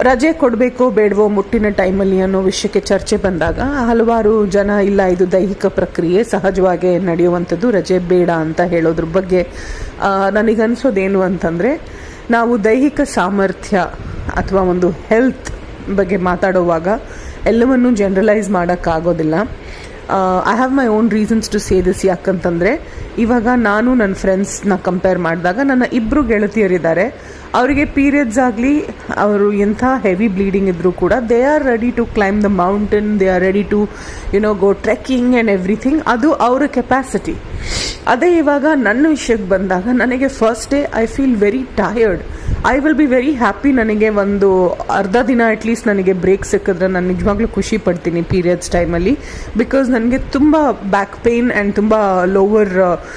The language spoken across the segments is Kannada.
ರಜೆ ಕೊಡಬೇಕೋ ಬೇಡವೋ ಮುಟ್ಟಿನ ಟೈಮಲ್ಲಿ ಅನ್ನೋ ವಿಷಯಕ್ಕೆ ಚರ್ಚೆ ಬಂದಾಗ ಹಲವಾರು ಜನ ಇಲ್ಲ ಇದು ದೈಹಿಕ ಪ್ರಕ್ರಿಯೆ ಸಹಜವಾಗಿ ನಡೆಯುವಂಥದ್ದು ರಜೆ ಬೇಡ ಅಂತ ಹೇಳೋದ್ರ ಬಗ್ಗೆ ಆ, ನನಗನ್ಸೋದೇನು ಅಂತಂದರೆ ನಾವು ದೈಹಿಕ ಸಾಮರ್ಥ್ಯ ಅಥವಾ ಒಂದು ಹೆಲ್ತ್ ಬಗ್ಗೆ ಮಾತಾಡುವಾಗ ಎಲ್ಲವನ್ನೂ ಜನರಲೈಸ್ ಮಾಡೋಕ್ಕಾಗೋದಿಲ್ಲ I have my own reasons to say this ಯಾಕಂತಂದರೆ ಇವಾಗ ನಾನು ನನ್ನ ಫ್ರೆಂಡ್ಸ್ನ ಕಂಪೇರ್ ಮಾಡಿದಾಗ ನನ್ನ ಇಬ್ಬರು ಗೆಳತಿಯರಿದ್ದಾರೆ ಅವರಿಗೆ ಪೀರಿಯಡ್ಸ್ ಆಗಲಿ ಅವರು ಎಂಥ ಹೆವಿ ಬ್ಲೀಡಿಂಗ್ ಇದ್ದರೂ ಕೂಡ they are ready to climb the mountain they are ready to you know go trekking and everything ಅದು ಅವರ ಕೆಪಾಸಿಟಿ ಅದೇ ಇವಾಗ ನನ್ನ ವಿಷಯಕ್ಕೆ ಬಂದಾಗ ನನಗೆ first day I feel very tired I will be very happy ನನಗೆ ಒಂದು ಅರ್ಧ ದಿನ ಅಟ್ಲೀಸ್ಟ್ ನನಗೆ ಬ್ರೇಕ್ ಸಿಕ್ಕಿದ್ರೆ ನಾನು ನಿಜವಾಗ್ಲೂ ಖುಷಿ ಪಡ್ತೀನಿ ಪೀರಿಯಡ್ಸ್ ಟೈಮಲ್ಲಿ ಬಿಕಾಸ್ ನನಗೆ ತುಂಬ ಬ್ಯಾಕ್ ಪೇಯ್ನ್ ಆ್ಯಂಡ್ ತುಂಬ ಲೋವರ್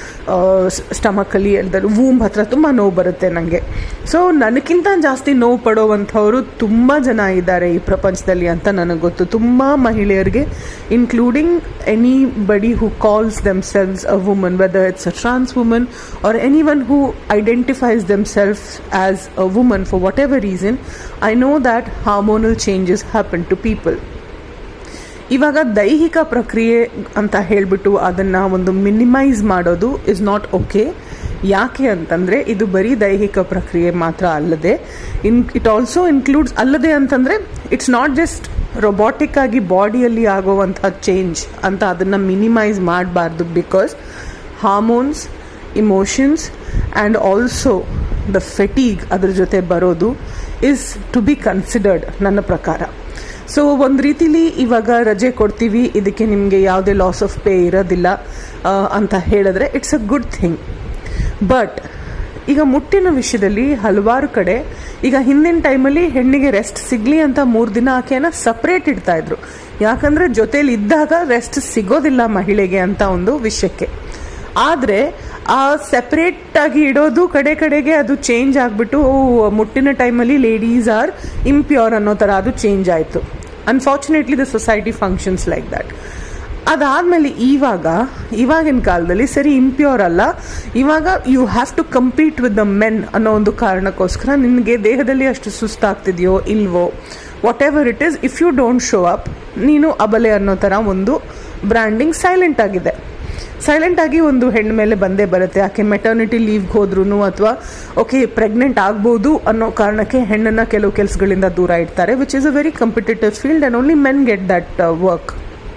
ಸ್ಟಮಕಲ್ಲಿ ಎಲ್ಲದಲ್ಲಿ ವೂಮ್ ಹತ್ರ ತುಂಬ ನೋವು ಬರುತ್ತೆ ನನಗೆ ಸೊ ನನಗಿಂತ ಜಾಸ್ತಿ ನೋವು ಪಡೋವಂಥವರು ತುಂಬ ಜನ ಇದ್ದಾರೆ ಈ ಪ್ರಪಂಚದಲ್ಲಿ ಅಂತ ನನಗೆ ಗೊತ್ತು ತುಂಬ ಮಹಿಳೆಯರಿಗೆ including anybody who calls themselves a woman whether it's a trans woman or anyone who identifies themself as a woman for whatever reason I know that hormonal changes happen to people ಇವಾಗ ದೈಹಿಕ ಪ್ರಕ್ರಿಯೆ ಅಂತ ಹೇಳಿಬಿಟ್ಟು ಅದನ್ನು ಒಂದು ಮಿನಿಮೈಸ್ ಮಾಡೋದು ಇಸ್ ನಾಟ್ ಓಕೆ ಯಾಕೆ ಅಂತಂದರೆ ಇದು ಬರೀ ದೈಹಿಕ ಪ್ರಕ್ರಿಯೆ ಮಾತ್ರ ಅಲ್ಲದೆ ಇನ್ ಇಟ್ ಆಲ್ಸೋ ಇನ್ಕ್ಲೂಡ್ಸ್ ಅಲ್ಲದೆ ಅಂತಂದರೆ ಇಟ್ಸ್ ನಾಟ್ ಜಸ್ಟ್ ರೊಬಾಟಿಕ್ ಆಗಿ ಬಾಡಿಯಲ್ಲಿ ಆಗೋವಂಥ ಚೇಂಜ್ ಅಂತ ಅದನ್ನು ಮಿನಿಮೈಸ್ ಮಾಡಬಾರ್ದು because hormones emotions and also the fatigue ಅದ್ರ ಜೊತೆ ಬರೋದು ಇಸ್ ಟು ಬಿ ಕನ್ಸಿಡರ್ಡ್ ನನ್ನ ಪ್ರಕಾರ ಸೊ ಒಂದು ರೀತಿಲಿ ಇವಾಗ ರಜೆ ಕೊಡ್ತೀವಿ ಇದಕ್ಕೆ ನಿಮಗೆ ಯಾವುದೇ ಲಾಸ್ ಆಫ್ ಪೇ ಇರೋದಿಲ್ಲ ಆ, ಅಂತ ಹೇಳಿದ್ರೆ it's a good thing but ಈಗ ಮುಟ್ಟಿನ ವಿಷಯದಲ್ಲಿ ಹಲವಾರು ಕಡೆ ಈಗ ಹಿಂದಿನ ಟೈಮಲ್ಲಿ ಹೆಣ್ಣಿಗೆ ರೆಸ್ಟ್ ಸಿಗಲಿ ಅಂತ ಮೂರು ದಿನ ಆಕೆಯನ್ನು ಸಪ್ರೇಟ್ ಇಡ್ತಾ ಇದ್ರು ಯಾಕಂದರೆ ಜೊತೇಲಿ ಇದ್ದಾಗ ರೆಸ್ಟ್ ಸಿಗೋದಿಲ್ಲ ಮಹಿಳೆಗೆ ಅಂತ ಒಂದು ವಿಷಯಕ್ಕೆ ಆದರೆ ಆ ಸೆಪ್ರೇಟ್ ಆಗಿ ಇಡೋದು ಕಡೆ ಕಡೆಗೆ ಅದು ಚೇಂಜ್ ಆಗಿಬಿಟ್ಟು ಮುಟ್ಟಿನ ಟೈಮಲ್ಲಿ ಲೇಡೀಸ್ ಆರ್ ಇಂಪ್ಯೂರ್ ಅನ್ನೋ ಥರ ಅದು ಚೇಂಜ್ ಆಯಿತು unfortunately the society functions like that ಅದಾದಮೇಲೆ ಇವಾಗ ಇವಾಗಿನ ಕಾಲದಲ್ಲಿ ಸರಿ ಇಂಪ್ಯೂರ್ ಅಲ್ಲ ಇವಾಗ you have to compete with the men ಅನ್ನೋ ಒಂದು ಕಾರಣಕ್ಕೋಸ್ಕರ ನಿನಗೆ ದೇಹದಲ್ಲಿ ಅಷ್ಟು ಸುಸ್ತಾಗ್ತಿದೆಯೋ ಇಲ್ವೋ whatever it is if you don't show up ನೀನು ಅಬಲೆ ಅನ್ನೋ ಥರ ಒಂದು ಬ್ರ್ಯಾಂಡಿಂಗ್ ಸೈಲೆಂಟ್ ಆಗಿದೆ ಸೈಲೆಂಟ್ ಆಗಿ ಒಂದು ಹೆಣ್ಣು ಮೇಲೆ ಬಂದೇ ಬರುತ್ತೆ ಆಕೆ ಮೆಟರ್ನಿಟಿ ಲೀವ್ಗೆ ಹೋದ್ರೂ ಅಥವಾ ಓಕೆ ಪ್ರೆಗ್ನೆಂಟ್ ಆಗ್ಬೋದು ಅನ್ನೋ ಕಾರಣಕ್ಕೆ ಹೆಣ್ಣನ್ನು ಕೆಲವು ಕೆಲಸಗಳಿಂದ ದೂರ ಇಡ್ತಾರೆ which is a very competitive field and only men get that work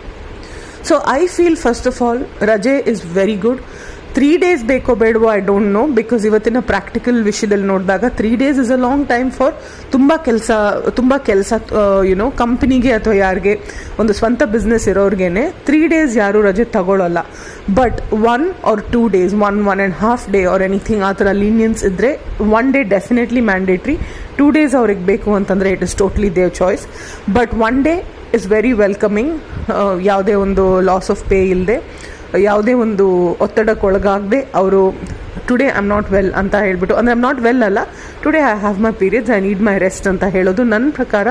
so I feel first of all ರಜೆ is very good three days ಬೇಕೋ ಬೇಡವೋ ಐ ಡೋಂಟ್ ನೋ ಬಿಕಾಸ್ ಇವತ್ತಿನ ಪ್ರಾಕ್ಟಿಕಲ್ ವಿಷಯದಲ್ಲಿ ನೋಡಿದಾಗ three days is a long time for ತುಂಬ ಕೆಲಸ ತುಂಬ ಕೆಲಸ ಯುನೋ ಕಂಪ್ನಿಗೆ ಅಥವಾ ಯಾರಿಗೆ ಒಂದು ಸ್ವಂತ ಬಿಸ್ನೆಸ್ ಇರೋರ್ಗೇನೆ ತ್ರೀ ಡೇಸ್ ಯಾರು ರಜೆ ತಗೊಳ್ಳಲ್ಲ but one or two days one one and half day or anything ಆ ಥರ ಲೀನಿಯನ್ಸ್ ಇದ್ದರೆ one day definitely mandatory two days ಅವ್ರಿಗೆ ಬೇಕು ಅಂತಂದರೆ it is totally their choice but one day is very welcoming ಯಾವುದೇ ಒಂದು ಲಾಸ್ ಆಫ್ ಪೇ ಇಲ್ಲದೆ ಯಾವುದೇ ಒಂದು ಒತ್ತಡಕ್ಕೊಳಗಾಗದೆ ಅವರು today I am not well ಅಂತ ಹೇಳ್ಬಿಟ್ಟು ಅಂದರೆ ಐಮ್ ನಾಟ್ ವೆಲ್ ಅಲ್ಲ today I have my periods I need my rest ಅಂತ ಹೇಳೋದು ನನ್ನ ಪ್ರಕಾರ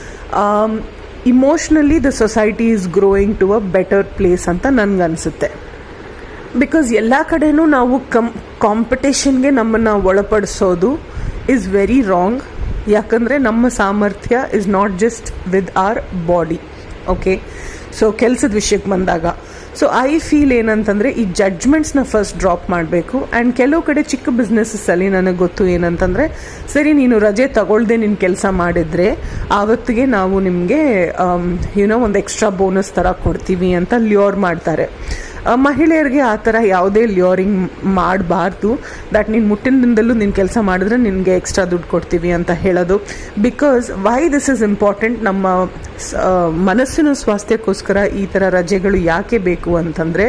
emotionally the society is growing to a better place ಅಂತ ನನಗನ್ಸುತ್ತೆ ಬಿಕಾಸ್ ಎಲ್ಲ ಕಡೆನೂ ನಾವು ಕಮ್ ಕಾಂಪಿಟೇಷನ್ಗೆ ನಮ್ಮನ್ನು ಒಳಪಡಿಸೋದು ಇಸ್ ವೆರಿ ರಾಂಗ್ ಯಾಕಂದರೆ ನಮ್ಮ ಸಾಮರ್ಥ್ಯ is not just with our body okay so ಕೆಲಸದ ವಿಷಯಕ್ಕೆ ಬಂದಾಗ ಸೊ ಐ ಫೀಲ್ ಏನಂತಂದರೆ ಈ ಜಡ್ಜ್ಮೆಂಟ್ಸ್ನ ಫಸ್ಟ್ ಡ್ರಾಪ್ ಮಾಡಬೇಕು ಆ್ಯಂಡ್ ಕೆಲವು ಕಡೆ ಚಿಕ್ಕ ಬಿಸ್ನೆಸ್ಸಲ್ಲಿ ನನಗೆ ಗೊತ್ತು ಏನಂತಂದರೆ ಸರಿ ನೀನು ರಜೆ ತಗೊಳ್ದೆ ನಿನ್ನ ಕೆಲಸ ಮಾಡಿದರೆ ಆವತ್ತಿಗೆ ನಾವು ನಿಮಗೆ ಯುನೋ ಒಂದು ಎಕ್ಸ್ಟ್ರಾ ಬೋನಸ್ ಥರ ಕೊಡ್ತೀವಿ ಅಂತ ಲ್ಯೂರ್ ಮಾಡ್ತಾರೆ ಆ, ಮಹಿಳೆಯರಿಗೆ ಆ ಥರ ಯಾವುದೇ ಲ್ಯೂರಿಂಗ್ ಮಾಡಬಾರ್ದು ದಟ್ ನೀನು ಮುಟ್ಟಿನಿಂದಲೂ ನಿನ್ನ ಕೆಲಸ ಮಾಡಿದ್ರೆ ನಿನಗೆ ಎಕ್ಸ್ಟ್ರಾ ದುಡ್ಡು ಕೊಡ್ತೀವಿ ಅಂತ ಹೇಳೋದು because why this is important ನಮ್ಮ ಸ- ಆ, ಮನಸ್ಸಿನ ಸ್ವಾಸ್ಥ್ಯಕ್ಕೋಸ್ಕರ ಈ ಥರ ರಜೆಗಳು ಯಾಕೆ ಬೇಕು ಅಂತಂದರೆ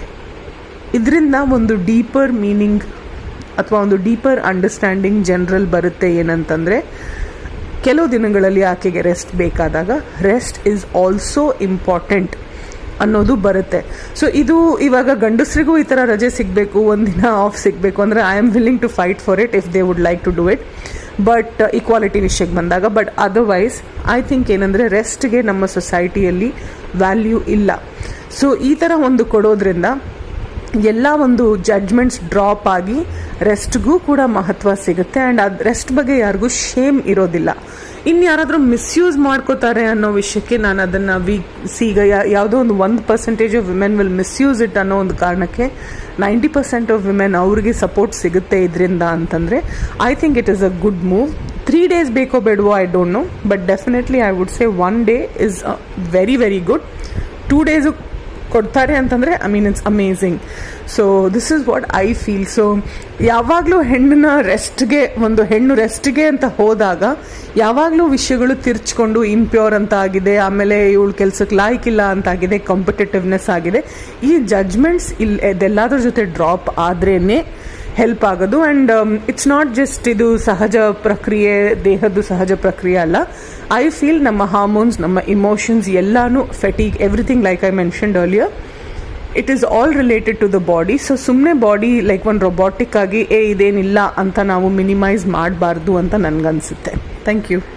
ಇದರಿಂದ ಒಂದು ಡೀಪರ್ ಮೀನಿಂಗ್ ಅಥವಾ ಒಂದು ಡೀಪರ್ ಅಂಡರ್ಸ್ಟ್ಯಾಂಡಿಂಗ್ ಜನರಲ್ ಬರುತ್ತೆ ಏನಂತಂದರೆ ಕೆಲವು ದಿನಗಳಲ್ಲಿ ಆಕೆಗೆ ರೆಸ್ಟ್ ಬೇಕಾದಾಗ ರೆಸ್ಟ್ ಈಸ್ ಆಲ್ಸೋ ಇಂಪಾರ್ಟೆಂಟ್ ಅನ್ನೋದು ಬರುತ್ತೆ ಸೊ ಇದು ಇವಾಗ ಗಂಡಸರಿಗೂ ಈ ಥರ ರಜೆ ಸಿಗಬೇಕು ಒಂದಿನ ಆಫ್ ಸಿಗಬೇಕು ಅಂದರೆ I am willing to fight for it if they would like to do it but equality ವಿಷಯಕ್ಕೆ ಬಂದಾಗ ಬಟ್ ಅದರ್ವೈಸ್ ಐ ಥಿಂಕ್ ಏನಂದರೆ ರೆಸ್ಟ್ಗೆ ನಮ್ಮ ಸೊಸೈಟಿಯಲ್ಲಿ ವ್ಯಾಲ್ಯೂ ಇಲ್ಲ ಸೊ ಈ ಥರ ಒಂದು ಕೊಡೋದ್ರಿಂದ ಎಲ್ಲ ಒಂದು ಜಡ್ಜ್ಮೆಂಟ್ಸ್ ಡ್ರಾಪ್ ಆಗಿ ರೆಸ್ಟ್ಗೂ ಕೂಡ ಮಹತ್ವ ಸಿಗುತ್ತೆ ಆ್ಯಂಡ್ ಅದು ರೆಸ್ಟ್ ಬಗ್ಗೆ ಯಾರಿಗೂ ಶೇಮ್ ಇರೋದಿಲ್ಲ ಇನ್ನು ಯಾರಾದರೂ ಮಿಸ್ಯೂಸ್ ಮಾಡ್ಕೋತಾರೆ ಅನ್ನೋ ವಿಷಯಕ್ಕೆ ನಾನು ಅದನ್ನು ವಿ ಈಗ ಯಾ- ಯಾವುದೋ ಒಂದು ಒಂದು percentage of women will misuse it ಅನ್ನೋ ಒಂದು ಕಾರಣಕ್ಕೆ ನೈಂಟಿ ಪರ್ಸೆಂಟ್ ಆಫ್ ವಿಮೆನ್ ಅವ್ರಿಗೆ ಸಪೋರ್ಟ್ ಸಿಗುತ್ತೆ ಇದರಿಂದ ಅಂತಂದರೆ I think it is a good move three days ಬೇಕೋ ಬೇಡವೋ I don't know but definitely I would say one day is very very good two days ಕೊಡ್ತಾರೆ ಅಂತಂದರೆ I mean it's amazing so this is what I feel so ಯಾವಾಗಲೂ ಹೆಣ್ಣನ್ನ ರೆಸ್ಟ್ಗೆ ಒಂದು ಹೆಣ್ಣು ರೆಸ್ಟ್ಗೆ ಅಂತ ಹೋದಾಗ ಯಾವಾಗಲೂ ವಿಷಯಗಳು ತಿರ್ಚ್ಕೊಂಡು ಇಂಪ್ಯೂರ್ ಅಂತ ಆಗಿದೆ ಆಮೇಲೆ ಇವಳು ಕೆಲ್ಸಕ್ಕೆ ಲಾಯ್ಕಿಲ್ಲ ಅಂತ ಆಗಿದೆ ಕಾಂಪಿಟೇಟಿವ್ನೆಸ್ ಆಗಿದೆ ಈ ಜಡ್ಜ್ಮೆಂಟ್ಸ್ ಇಲ್ಲಿ ಇದೆಲ್ಲದ್ರ ಜೊತೆ ಡ್ರಾಪ್ ಆದ್ರೇನೆ ಹೆಲ್ಪ್ ಆಗೋದು ಆ್ಯಂಡ್ ಇಟ್ಸ್ ನಾಟ್ ಜಸ್ಟ್ ಇದು ಸಹಜ ಪ್ರಕ್ರಿಯೆ ದೇಹದ್ದು ಸಹಜ ಪ್ರಕ್ರಿಯೆ ಅಲ್ಲ ಐ ಫೀಲ್ ನಮ್ಮ ಹಾರ್ಮೋನ್ಸ್ ನಮ್ಮ ಇಮೋಷನ್ಸ್ ಎಲ್ಲಾನು fatigue everything like I mentioned earlier it is all related to the body so ಸುಮ್ಮನೆ ಬಾಡಿ ಲೈಕ್ ಒಂದು ರೊಬಾಟಿಕ್ ಆಗಿ ಏ ಇದೇನಿಲ್ಲ ಅಂತ ನಾವು ಮಿನಿಮೈಸ್ ಮಾಡಬಾರ್ದು ಅಂತ ನನಗನ್ಸುತ್ತೆ ಥ್ಯಾಂಕ್ ಯು